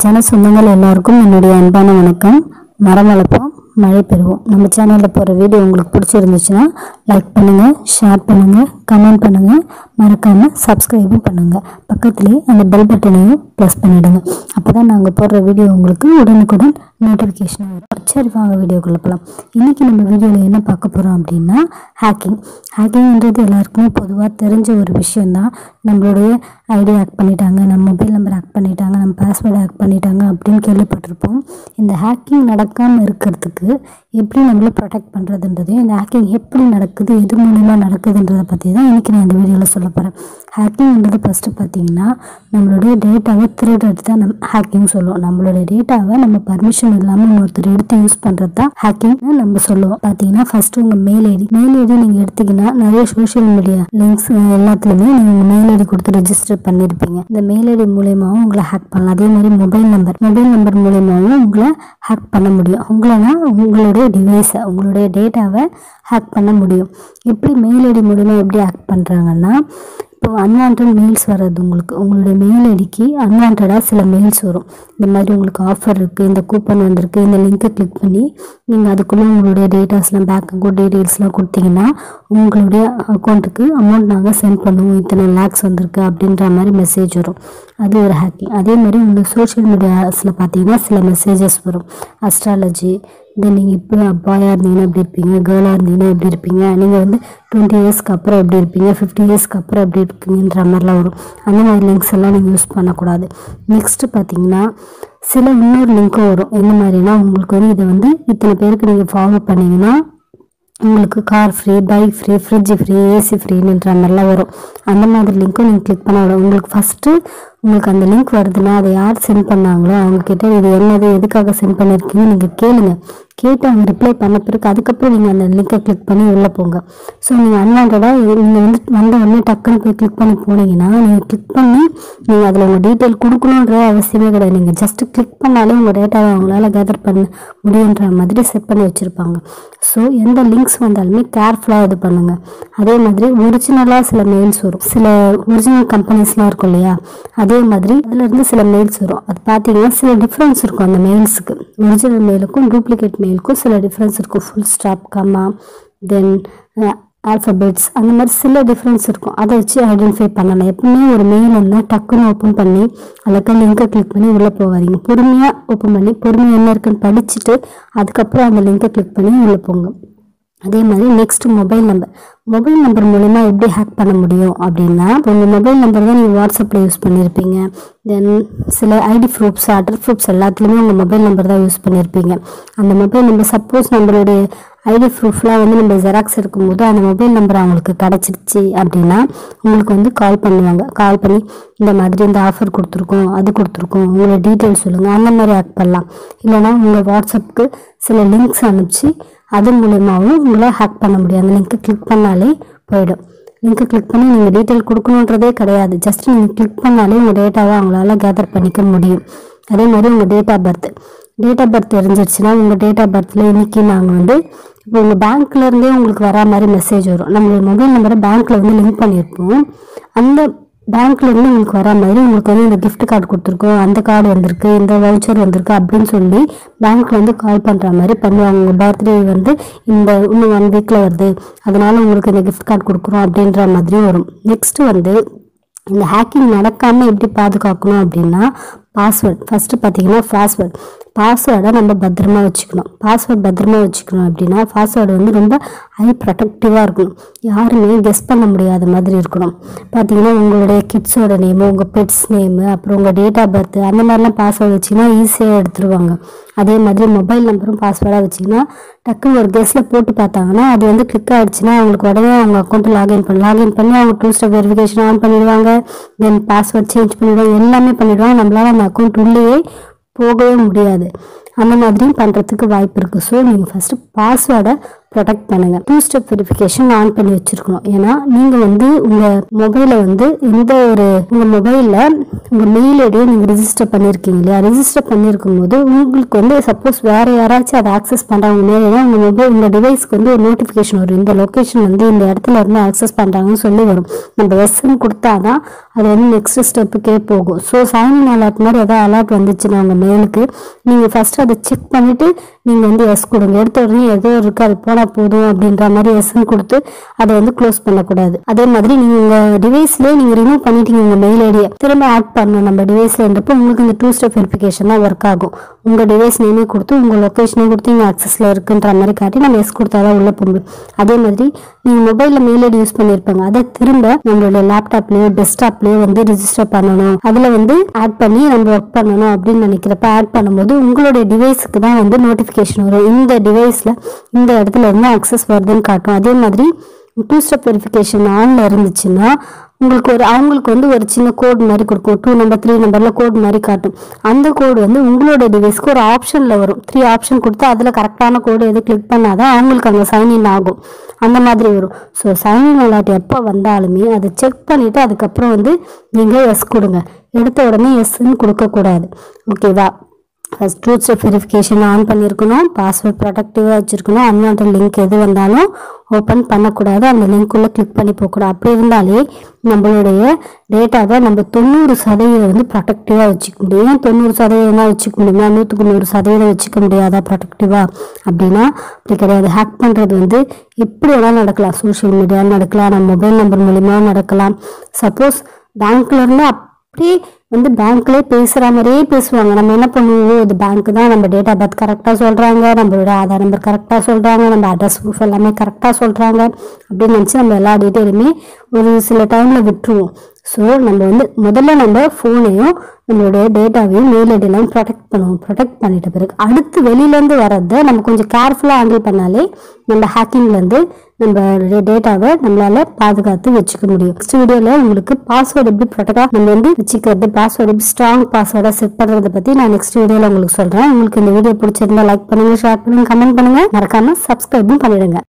channel சொந்தங்கள் எல்லாருக்கும் என்னுடைய அன்பான வணக்கம் மரம் வளர்ப்போம் மழை பெறுவோம் நம்ம சேனலில் போகிற வீடியோ உங்களுக்கு பிடிச்சிருந்துச்சுன்னா லைக் பண்ணுங்கள் ஷேர் பண்ணுங்கள் கமெண்ட் பண்ணுங்கள் மறக்காமல் சப்ஸ்கிரைபும் பண்ணுங்கள் பக்கத்துலேயே அந்த பெல் பட்டனையும் ப்ரெஸ் பண்ணிவிடுங்க அப்போ தான் நாங்கள் போடுற வீடியோ உங்களுக்கு உடனுக்குடன் நோட்டிஃபிகேஷன் வரும் சரி வாங்க வீடியோக்குள்ளே போகலாம் இன்றைக்கி நம்ம வீடியோவில் என்ன பார்க்க போகிறோம் அப்படின்னா ஹேக்கிங் ஹேக்கிங்ன்றது எல்லாருக்குமே பொதுவாக தெரிஞ்ச ஒரு விஷயந்தான் நம்மளுடைய ஐடி ஹேக் பண்ணிட்டாங்க நம்ம மொபைல் நம்பர் ஹேக் பண்ணிட்டாங்க நம்ம பாஸ்வேர்டு ஹேக் பண்ணிட்டாங்க அப்படின்னு கேள்விப்பட்டிருப்போம் இந்த ஹேக்கிங் நடக்காமல் இருக்கிறதுக்கு எப்படி நம்மளை ப்ரொடெக்ட் பண்ணுறதுன்றதையும் இந்த ஹேக்கிங் எப்படி நடக்குது எது மூலிமா நடக்குதுன்றதை பற்றி தான் இன்றைக்கி நான் இந்த வீடியோவில் சொல்ல போகிறேன் ஹேக்கிங்ன்றது ஃபஸ்ட்டு பார்த்தீங்கன்னா நம்மளுடைய டேட்டாவை திருடுறது தான் நம்ம ஹேக்கிங் சொல்லுவோம் நம்மளுடைய டேட்டாவை நம்ம பர்மிஷன் இல்லாமல் இன்னொருத்தர் எடுத்து யூஸ் பண்ணுறது தான் ஹேக்கிங்னு நம்ம சொல்லுவோம் பார்த்தீங்கன்னா ஃபஸ்ட்டு உங்கள் மெயில் ஐடி மெயில் ஐடி நீங்கள் எடுத்தீங்கன்னா நிறைய சோஷியல் மீடியா லிங்க்ஸ் எல்லாத்துலேயுமே நீங்கள் உங்கள் மெயில் ஐடி கொடுத்து ரெஜிஸ்டர் பண்ணியிருப்பீங்க இந்த மெயில் ஐடி மூலியமாகவும் உங்களை ஹேக் பண்ணலாம் அதே மாதிரி மொபைல் நம்பர் மொபைல் நம்பர் மூலியமாகவும் உங்களை ஹேக் பண்ண முடியும் உங்களைனா உங்களுடைய டிவைஸை உங்களுடைய டேட்டாவை ஹேக் பண்ண முடியும் எப்படி மெயில் ஐடி மூலிமா எப்படி ஹேக் பண்ணுறாங்கன்னா இப்போ அன்வான்ட் மெயில்ஸ் வர்றது உங்களுக்கு உங்களுடைய மெயில் ஐடிக்கு அன்வான்டாக சில மெயில்ஸ் வரும் இந்த மாதிரி உங்களுக்கு ஆஃபர் இருக்குது இந்த கூப்பன் வந்திருக்கு இந்த லிங்கை கிளிக் பண்ணி நீங்கள் அதுக்குள்ளே உங்களுடைய டேட்டாஸ்லாம் பேங்க் அக்கௌண்ட் டீட்டெயில்ஸ்லாம் கொடுத்தீங்கன்னா உங்களுடைய அக்கௌண்ட்டுக்கு அமௌண்ட் நாங்கள் சென்ட் பண்ணுவோம் இத்தனை லேக்ஸ் வந்திருக்கு அப்படின்ற மாதிரி மெசேஜ் வரும் அது ஒரு ஹேக்கிங் அதே மாதிரி உங்களுக்கு சோஷியல் மீடியாஸில் பார்த்தீங்கன்னா சில மெசேஜஸ் வரும் அஸ்ட்ராலஜி தென் நீங்கள் இப்போ பாயாக இருந்தீங்கன்னா எப்படி இருப்பீங்க கேர்ளாக இருந்தீங்கன்னா எப்படி இருப்பீங்க நீங்கள் வந்து டுவெண்ட்டி இயர்ஸ்க்கு அப்புறம் எப்படி இருப்பீங்க ஃபிஃப்டி இயர்ஸ்க்கு அப்புறம் எப்படி இருப்பீங்கன்ற மாதிரிலாம் வரும் அந்த மாதிரி லிங்க்ஸ் எல்லாம் நீங்கள் யூஸ் பண்ணக்கூடாது நெக்ஸ்ட்டு பார்த்தீங்கன்னா சில இன்னொரு லிங்க்கும் வரும் என்ன மாதிரினா உங்களுக்கு வந்து இதை வந்து இத்தனை பேருக்கு நீங்கள் ஃபாலோ பண்ணீங்கன்னா உங்களுக்கு car free bike free fridge free AC ஃப்ரீன்ற மாதிரிலாம் வரும் அந்த மாதிரி லிங்க்கும் நீங்கள் கிளிக் பண்ண விடும் உங்களுக்கு ஃபஸ்ட்டு உங்களுக்கு அந்த லிங்க் வருதுன்னா அதை யார் சென்ட் பண்ணாங்களோ அவங்கக்கிட்ட இது என்னது எதுக்காக சென்ட் பண்ணியிருக்கீங்க நீங்கள் கேளுங்க கேட்டு அவங்க ரிப்ளை பண்ண பிறகு அதுக்கப்புறம் நீங்கள் அந்த லிங்கை கிளிக் பண்ணி உள்ளே போங்க ஸோ நீங்கள் அன்வான்டாக நீங்கள் வந்து வந்த உடனே டக்குன்னு போய் கிளிக் பண்ணி போனீங்கன்னா நீங்கள் கிளிக் பண்ணி நீங்கள் அதில் உங்கள் டீட்டெயில் கொடுக்கணுன்ற அவசியமே கிடையாது நீங்கள் ஜஸ்ட் கிளிக் பண்ணாலே உங்கள் டேட்டாவை அவங்களால கேதர் பண்ண முடியுன்ற மாதிரி செட் பண்ணி வச்சுருப்பாங்க ஸோ எந்த லிங்க்ஸ் வந்தாலுமே கேர்ஃபுல்லாக இது பண்ணுங்கள் அதே மாதிரி ஒரிஜினலாக சில மெயில்ஸ் வரும் சில ஒரிஜினல் கம்பெனிஸ்லாம் இருக்கும் இல்லையா அதே மாதிரி அதுலேருந்து சில மெயில்ஸ் வரும் அது பார்த்தீங்கன்னா சில டிஃப்ரென்ஸ் இருக்கும் அந்த மெயில்ஸுக்கு ஒரிஜினல் மெயிலுக்கும் டூப்ளிகேட் மெயிலுக்கும் சில டிஃப்ரென்ஸ் இருக்கும் full stop comma then alphabets அந்த மாதிரி சில டிஃப்ரென்ஸ் இருக்கும் அதை வச்சு ஐடென்டிஃபை பண்ணலாம் எப்பவுமே ஒரு மெயில் இருந்தால் டக்குன்னு ஓப்பன் பண்ணி அதுக்கு லிங்கை கிளிக் பண்ணி உள்ளே போகாதீங்க பொறுமையாக ஓப்பன் பண்ணி பொறுமையாக என்ன இருக்குன்னு படிச்சுட்டு அதுக்கப்புறம் அந்த லிங்கை கிளிக் பண்ணி உள்ளே போங்க அதே மாதிரி next mobile number mobile number மூலிமா எப்படி ஹேக் பண்ண முடியும் அப்படின்னா உங்கள் மொபைல் நம்பர் தான் நீங்கள் வாட்ஸ்அப்பில் யூஸ் பண்ணியிருப்பீங்க தென் சில ஐடி ப்ரூஃப்ஸ் அட்ரஸ் ப்ரூஃப்ஸ் எல்லாத்துலேயுமே உங்கள் மொபைல் நம்பர் தான் யூஸ் பண்ணியிருப்பீங்க அந்த மொபைல் நம்பர் சப்போஸ் நம்மளுடைய ஐடி ப்ரூஃப்லாம் வந்து நம்ம ஜெராக்ஸ் எடுக்கும்போது அந்த மொபைல் நம்பர் அவங்களுக்கு கிடச்சிருச்சு அப்படின்னா உங்களுக்கு வந்து கால் பண்ணுவாங்க கால் பண்ணி இந்த மாதிரி இந்த ஆஃபர் கொடுத்துருக்கோம் அது கொடுத்துருக்கோம் உங்களோட டீட்டெயில்ஸ் சொல்லுங்கள் அந்த மாதிரி ஆட் பண்ணலாம் இல்லைனா உங்கள் வாட்ஸ்அப்புக்கு சில லிங்க்ஸ் அனுப்பிச்சு அது மூலியமாகவும் உங்களை ஹேக் பண்ண முடியும் அந்த லிங்க்கை கிளிக் பண்ணாலே போயிடும் லிங்க்கை கிளிக் பண்ணி நீங்கள் டீட்டெயில் கொடுக்கணுன்றதே கிடையாது ஜஸ்ட் நீங்கள் கிளிக் பண்ணாலே உங்கள் டேட்டாவை அவங்களால கேதர் பண்ணிக்க முடியும் அதே மாதிரி உங்கள் date of birth date of birth தெரிஞ்சிருச்சுன்னா உங்கள் டேட் ஆஃப் பர்த்தில் இன்றைக்கி நாங்கள் வந்து இப்போ உங்கள் பேங்க்லேருந்தே உங்களுக்கு வரா மாதிரி மெசேஜ் வரும் நம்மளோட மொபைல் நம்பரை பேங்க்கில் வந்து லிங்க் பண்ணியிருப்போம் அந்த பேங்க்ல இருந்து உங்களுக்கு வர மாதிரி உங்களுக்கு வந்து இந்த gift கார்டு கொடுத்துருக்கோம் அந்த கார்டு வந்திருக்கு இந்த வவுச்சர் வந்திருக்கு அப்படின்னு சொல்லி பேங்க்ல வந்து கால் பண்ற மாதிரி பண்ணுவாங்க உங்க பர்த்டே வந்து இந்த இன்னும் ஒன் வீக்ல வருது அதனால உங்களுக்கு இந்த gift கார்டு கொடுக்குறோம் அப்படின்ற மாதிரி வரும் நெக்ஸ்ட் வந்து இந்த ஹேக்கிங் நடக்காம எப்படி பாதுகாக்கணும் அப்படின்னா பாஸ்வேர்ட் ஃபர்ஸ்ட் பார்த்தீங்கன்னா பாஸ்வேர்ட் பாஸ்வேர்டை நம்ம பத்திரமா வச்சுக்கணும் பாஸ்வேர்ட் பத்திரமா வச்சுக்கணும் அப்படின்னா பாஸ்வேர்டு வந்து ரொம்ப ஹை ப்ரொடெக்டிவாக இருக்கணும் யாருமே கெஸ் பண்ண முடியாத மாதிரி இருக்கணும் பார்த்தீங்கன்னா உங்களுடைய கிட்ஸோட நேமு உங்கள் பெட்ஸ் நேமு அப்புறம் உங்கள் டேட் ஆஃப் பர்த் அந்த மாதிரிலாம் பாஸ்வேர்டு வச்சிங்கன்னா ஈஸியாக எடுத்துருவாங்க அதே மாதிரி மொபைல் நம்பரும் பாஸ்வேர்டாக வச்சிங்கன்னா டக்குன்னு ஒரு கெஸ்ட்டில் போட்டு பார்த்தாங்கன்னா அது வந்து கிளிக் ஆயிடுச்சுன்னா அவங்களுக்கு உடனே அவங்க அக்கௌண்ட்டை லாகின் பண்ணி லாகின் பண்ணி அவங்க டூ ஸ்டெப் வெரிஃபிகேஷன் ஆன் பண்ணிடுவாங்க தென் பாஸ்வேர்ட் சேஞ்ச் பண்ணிடுவாங்க எல்லாமே பண்ணிடுவாங்க நம்மளால அந்த அக்கௌண்ட் உள்ளேயே போகவே முடியாது அந்த மாதிரியும் பண்ணுறதுக்கு வாய்ப்பு இருக்குது ஸோ நீங்கள் ஃபஸ்ட்டு பாஸ்வேர்டை ப்ரொடெக்ட் பண்ணுங்க டூ ஸ்டெப் வெரிஃபிகேஷன் ஆன் பண்ணி வச்சிருக்கணும் ஏன்னா நீங்க வந்து உங்க மொபைலை வந்து எந்த ஒரு உங்க மொபைல்ல உங்க மெயில் ஐடியை நீங்க ரிஜிஸ்டர் பண்ணிருக்கீங்க இல்லையா ரிஜிஸ்டர் பண்ணிருக்கும் போது உங்களுக்கு வந்து சப்போஸ் வேற யாராச்சும் அதை ஆக்சஸ் பண்றாங்க மேலே உங்க மொபைல் உங்க டிவைஸ்க்கு வந்து ஒரு நோட்டிபிகேஷன் வரும் இந்த லொகேஷன் வந்து இந்த இடத்துல இருந்து ஆக்சஸ் பண்றாங்கன்னு சொல்லி வரும் நம்ம எஸ்ன்னு கொடுத்தாதான் அது வந்து நெக்ஸ்ட் ஸ்டெப்புக்கே போகும் ஸோ சைனிங் அலர்ட் மாதிரி ஏதாவது அலர்ட் வந்துச்சுன்னா உங்க மெயிலுக்கு நீங்க ஃபர்ஸ்ட் அதை செக் பண்ணிட்டு நீங்க வந்து எஸ் கொடுங்க எடுத்த உடனே ஏதோ இருக்கு அது போனா போதும் அப்படின்ற மாதிரி எஸ்ன்னு கொடுத்து அதை வந்து க்ளோஸ் பண்ணக்கூடாது அதே மாதிரி நீங்க உங்க டிவைஸ்லயே நீங்க ரிமூவ் பண்ணிட்டீங்க உங்க மெயில் ஐடியை திரும்ப ஆட் பண்ணணும் நம்ம டிவைஸ்லன்றப்போ உங்களுக்கு இந்த டூ ஸ்டெப் வெரிஃபிகேஷன் தான் ஒர்க் ஆகும் உங்க டிவைஸ் நேமே கொடுத்து உங்க லொகேஷனே கொடுத்து இங்க ஆக்சஸ்ல இருக்குன்ற மாதிரி காட்டி நம்ம எஸ் கொடுத்தாதான் உள்ள போக முடியும் அதே மாதிரி நீங்க மொபைல்ல மெயில் ஐடி யூஸ் பண்ணிருப்பாங்க அதை திரும்ப நம்மளோட லேப்டாப்லயோ டெஸ்க்டாப்லயோ வந்து ரிஜிஸ்டர் பண்ணணும் அதுல வந்து ஆட் பண்ணி நம்ம ஒர்க் பண்ணணும் அப்படின்னு நினைக்கிறப்ப ஆட் பண்ணும்போது உங்களுடைய டிவைஸுக்கு தான் வந்து நோட்டிபிகேஷன் வரும் இந்த டிவைஸ்ல இந்த இடத்துல இருந்து அக்சஸ் வருதுன்னு காட்டும் அதே மாதிரி டூ ஸ்டெப் வெரிஃபிகேஷன் ஆன்ல இருந்துச்சுன்னா உங்களுக்கு ஒரு அவங்களுக்கு வந்து ஒரு சின்ன கோட் மாதிரி கொடுக்கும் டூ நம்பர் த்ரீ நம்பர்ல கோட் மாதிரி காட்டும் அந்த கோடு வந்து உங்களோட டிவைஸ்க்கு ஒரு ஆப்ஷன்ல வரும் த்ரீ ஆப்ஷன் கொடுத்து அதுல கரெக்டான கோடு எது கிளிக் பண்ணாதான் அவங்களுக்கு அங்கே சைன்இன் ஆகும் அந்த மாதிரி வரும் ஸோ சைன்இன் அலர்ட் எப்போ வந்தாலுமே அதை செக் பண்ணிட்டு அதுக்கப்புறம் வந்து நீங்க எஸ் கொடுங்க எடுத்த உடனே எஸ்ன்னு கொடுக்கக்கூடாது ஓகேவா first two step verification on பண்ணியிருக்கணும் பாஸ்வேர்ட் ப்ரொடக்டிவாக வச்சுருக்கணும் அன்வான்ட் லிங்க் எது வந்தாலும் ஓப்பன் பண்ணக்கூடாது அந்த லிங்க் உள்ள கிளிக் பண்ணி போகக்கூடாது அப்படி இருந்தாலே நம்மளுடைய டேட்டாவை நம்ம தொண்ணூறு சதவீதம் வந்து ப்ரொடக்டிவாக வச்சுக்க முடியும் ஏன் தொண்ணூறு சதவீதம் தான் வச்சுக்க முடியுமா நூற்றுக்கு நூறு சதவீதம் வச்சுக்க முடியாதா ப்ரொடக்டிவாக அப்படின்னா அப்படி கிடையாது ஹேக் பண்ணுறது வந்து எப்படி வேணாலும் நடக்கலாம் சோஷியல் மீடியாவில் நடக்கலாம் நம்ம மொபைல் நம்பர் மூலிமா நடக்கலாம் சப்போஸ் பேங்க்ல இருந்து அப்படியே வந்து பேங்க்ல பேசுற மாதிரியே பேசுவாங்க நம்ம என்ன பண்ணுவோம் இது பேங்க் தான் நம்ம டேட் ஆஃப் பர்த் கரெக்டாக சொல்றாங்க நம்மளோட ஆதார் நம்பர் கரெக்டாக சொல்றாங்க நம்ம அட்ரஸ் ப்ரூஃப் எல்லாமே கரெக்டாக சொல்றாங்க அப்படின்னு நினச்சி நம்ம எல்லா டீட்டெயிலுமே ஒரு சில டைம்ல விட்டுருவோம் ஸோ நம்ம வந்து முதல்ல நம்ம ஃபோனையும் நம்மளுடைய டேட்டாவையும் மெயில் ஐடியெல்லாம் ப்ரொடெக்ட் பண்ணுவோம் ப்ரொடெக்ட் பண்ணிட்ட பிறகு அடுத்து வெளியிலேருந்து வர்றதை நம்ம கொஞ்சம் கேர்ஃபுல்லாக ஹேண்டில் பண்ணாலே நம்ம ஹேக்கிங்லேருந்து நம்ம டேட்டாவை நம்மளால பாதுகாத்து வச்சுக்க முடியும் நெக்ஸ்ட் வீடியோவில் உங்களுக்கு பாஸ்வேர்டு எப்படி ப்ரொடெக்டாக நம்ம வந்து வச்சுக்கிறது பாஸ்வேர்டு எப்படி ஸ்ட்ராங் பாஸ்வேர்டை செட் பண்ணுறதை பற்றி நான் நெக்ஸ்ட் வீடியோவில் உங்களுக்கு சொல்கிறேன் உங்களுக்கு இந்த வீடியோ பிடிச்சிருந்தா லைக் பண்ணுங்க ஷேர் பண்ணுங்க கமெண்ட் பண்ணுங்க மறக்காம சப்ஸ்கிரைபும் பண்ணிடுங்க